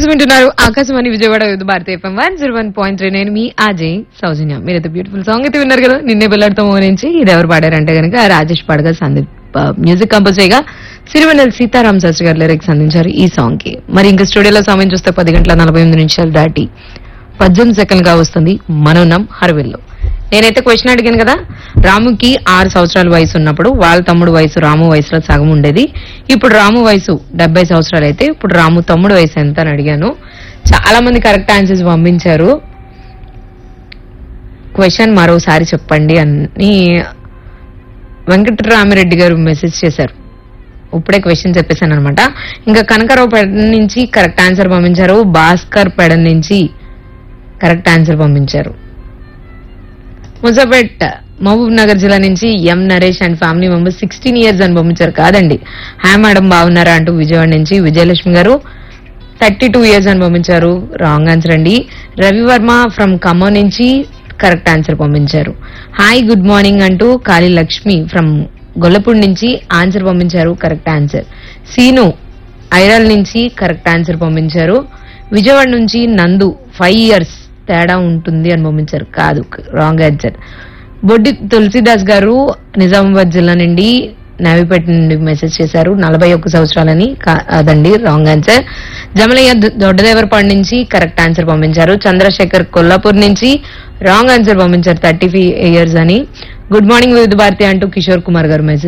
వింటున్నారు Akashvani Vijayawada Vividh Bharati FM one zero one point three నేను మీ అజయ్ సౌజన్య మీరైతే బ్యూటిఫుల్ సాంగ్ అయితే విన్నారు కదా నిన్నే పిల్లడితో మోనించి ఇది ఎవరు పాడారంటే కనుక రాజేష్ పాడగా సందీప్ ఆ, మ్యూజిక్ కంపోజ్ చేయగా సిరివెన్నెల సీతారాం శాస్త్రి గారు లిరిక్స్ అందించారు ఈ సాంగ్ కి మరి ఇంకా స్టూడియోలో సమయం చూస్తే పది గంటల నలభై ఎనిమిది నిమిషాలు దాటి పద్దెనిమిది సెకండ్ గా వస్తుంది మనోనం హర్విల్లో నేనైతే క్వశ్చన్ అడిగాను కదా రాముకి ఆరు సంవత్సరాల వయసు ఉన్నప్పుడు వాళ్ళ తమ్ముడు వయసు రాము వయసులో సగం ఉండేది ఇప్పుడు రాము వయసు డెబ్బై సంవత్సరాలు అయితే ఇప్పుడు రాము తమ్ముడు వయసు ఎంత అని అడిగాను చాలా మంది కరెక్ట్ ఆన్సర్స్ పంపించారు క్వశ్చన్ మరోసారి చెప్పండి అని వెంకటరామిరెడ్డి గారు మెసేజ్ చేశారు ఇప్పుడే క్వశ్చన్ చెప్పేశాను అనమాట ఇంకా కనకరావు పెడ నుంచి కరెక్ట్ ఆన్సర్ పంపించారు భాస్కర్ పెడ నుంచి కరెక్ట్ ఆన్సర్ పంపించారు ముజాపేట్ మహబూబ్ నగర్ జిల్లా నుంచి M Naresh and family members sixteen years అని పంపించారు కాదండి హాయ్ మేడం బాగున్నారా అంటూ విజయవాడ నుంచి విజయలక్ష్మి గారు థర్టీ టూ ఇయర్స్ అని పంపించారు రాంగ్ ఆన్సర్ అండి రవివర్మ ఫ్రమ్ ఖమ్మం నుంచి కరెక్ట్ ఆన్సర్ పంపించారు హాయ్ గుడ్ మార్నింగ్ అంటూ కాళీ లక్ష్మి ఫ్రమ్ గొల్లపూడి నుంచి ఆన్సర్ పంపించారు కరెక్ట్ ఆన్సర్ సీను ఐరాల్ నుంచి కరెక్ట్ ఆన్సర్ పంపించారు విజయవాడ నుంచి నందు ఫైవ్ ఇయర్స్ తేడా ఉంటుంది అని పంపించారు కాదు రాంగ్ ఆన్సర్ బొడ్డి తులసిదాస్ గారు నిజామాబాద్ జిల్లా నుండి నావిపేట నుండి మెసేజ్ చేశారు నలభై ఒక్క సంవత్సరాలని కా- అదండి రాంగ్ ఆన్సర్ జమలయ్య దొ- దొడ్డదేవరపాడు నుంచి కరెక్ట్ ఆన్సర్ పంపించారు చంద్రశేఖర్ కొల్లాపూర్ నుంచి రాంగ్ ఆన్సర్ పంపించారు థర్టీ ఫైవ్ ఇయర్స్ అని గుడ్ మార్నింగ్ వివిధ భారతి అంటూ కిషోర్ కుమార్ గారు మెసేజ్